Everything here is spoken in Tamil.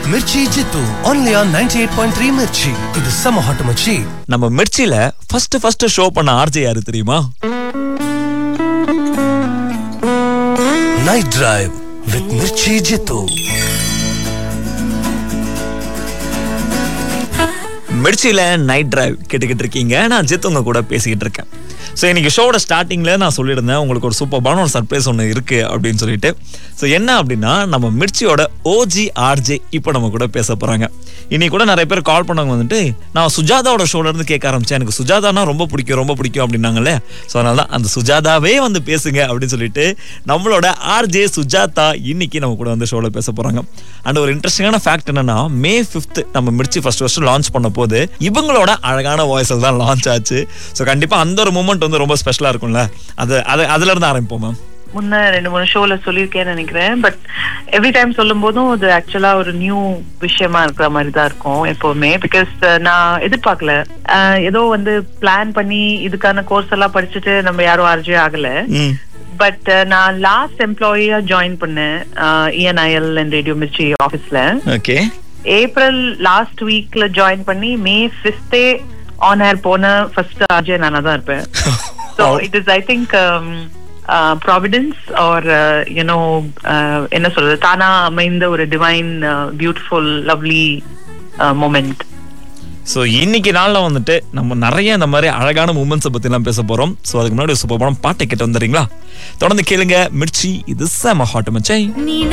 மிர்ச்சி ஜித்து only on 98.3 மிர்ச்சி இது செம ஹாட் மச்சி நம்ம மிர்ச்சியில ஃபர்ஸ்ட் ஃபர்ஸ்ட் ஷோ பண்ண ஆர்ஜே யாரு தெரியுமா night drive with Mirchi Jithu மிர்ச்சியில நைட் டிரைவ் கேட்டுக்கிட்டு இருக்கீங்க நான் ஜித் உங்க கூட பேசிக்கிட்டு இருக்கேன் ஸோ இன்னைக்கு ஷோட ஸ்டார்டிங்ல நான் சொல்லியிருந்தேன் உங்களுக்கு ஒரு சூப்பர்பான ஒரு சர்ப்ரைஸ் ஒன்று இருக்கு அப்படின்னு சொல்லிட்டு ஸோ என்ன அப்படின்னா நம்ம மிர்ச்சியோட ஓஜி ஆர்ஜே இப்போ நம்ம கூட பேச போறாங்க இன்னைக்கு கூட நிறைய பேர் கால் பண்ணவங்க வந்துட்டு நான் சுஜாதாவோட ஷோல இருந்து கேட்க ஆரம்பிச்சேன் எனக்கு சுஜாதானா ரொம்ப பிடிக்கும் ரொம்ப பிடிக்கும் அப்படின்னாங்கல்ல ஸோ அதனால தான் அந்த சுஜாதாவே வந்து பேசுங்க அப்படின்னு சொல்லிட்டு நம்மளோட ஆர்ஜே சுஜாதா இன்னைக்கு நம்ம கூட வந்து ஷோல பேச போறாங்க அண்ட் ஒரு இன்ட்ரெஸ்டிங்கான ஃபேக்ட் என்னன்னா மே ஃபிஃப்த் நம்ம மிர்ச்சி ஃபர்ஸ்ட் ஃபர்ஸ்ட் லான்ச் பண்ண போது இவங்களோட அழகான வாய்ஸில் தான் லான்ச் ஆச்சு ஸோ கண்டிப்பா அந்த ஒரு மூமெண்ட் வந்து ரொம்ப ஸ்பெஷலா இருக்கும்ல அது அது அதுல இருந்து ஆரம்பிப்போம் மேம் முன்ன ரெண்டு மூணு ஷோல சொல்லியிருக்கேன்னு நினைக்கிறேன் பட் எவ்ரி டைம் சொல்லும் போதும் அது ஆக்சுவலா ஒரு நியூ விஷயமா இருக்கிற மாதிரி தான் இருக்கும் எப்பவுமே பிகாஸ் நான் எதிர்பார்க்கல அஹ், ஏதோ வந்து பிளான் பண்ணி இதுக்கான கோர்ஸ் எல்லாம் படிச்சுட்டு நம்ம யாரும் ஆர்ஜே ஆகல ம் பட் நான் லாஸ்ட் எம்ப்ளாயியா ஜாயின் பண்ணேன் இஎன்ஐஎல் அண்ட் ரேடியோ மிர்ச்சி ஆஃபீஸ்ல ஓகே ஏப்ரல் லாஸ்ட் வீக்ல ஜாயின் பண்ணி மே ஃபிஃப்த்தே ஆன் ஏர் போன ஃபர்ஸ்ட் ஆர்ஜே நானா தான் இருப்பேன் so it is I think providence or you know என்ன சொல்றது தானா அமைந்த ஒரு divine beautiful lovely moment so இன்னைக்கு நாளில் வந்துட்டு நம்ம நிறைய இந்த மாதிரி அழகான மூமெண்ட்ஸை பற்றிலாம் பேச போகிறோம் ஸோ அதுக்கு முன்னாடி சூப்பர் படம் பாட்டை கேட்டு வந்துடுறீங்களா தொடர்ந்து கேளுங்க மிர்ச்சி இது செம ஹாட் மச்சை நீ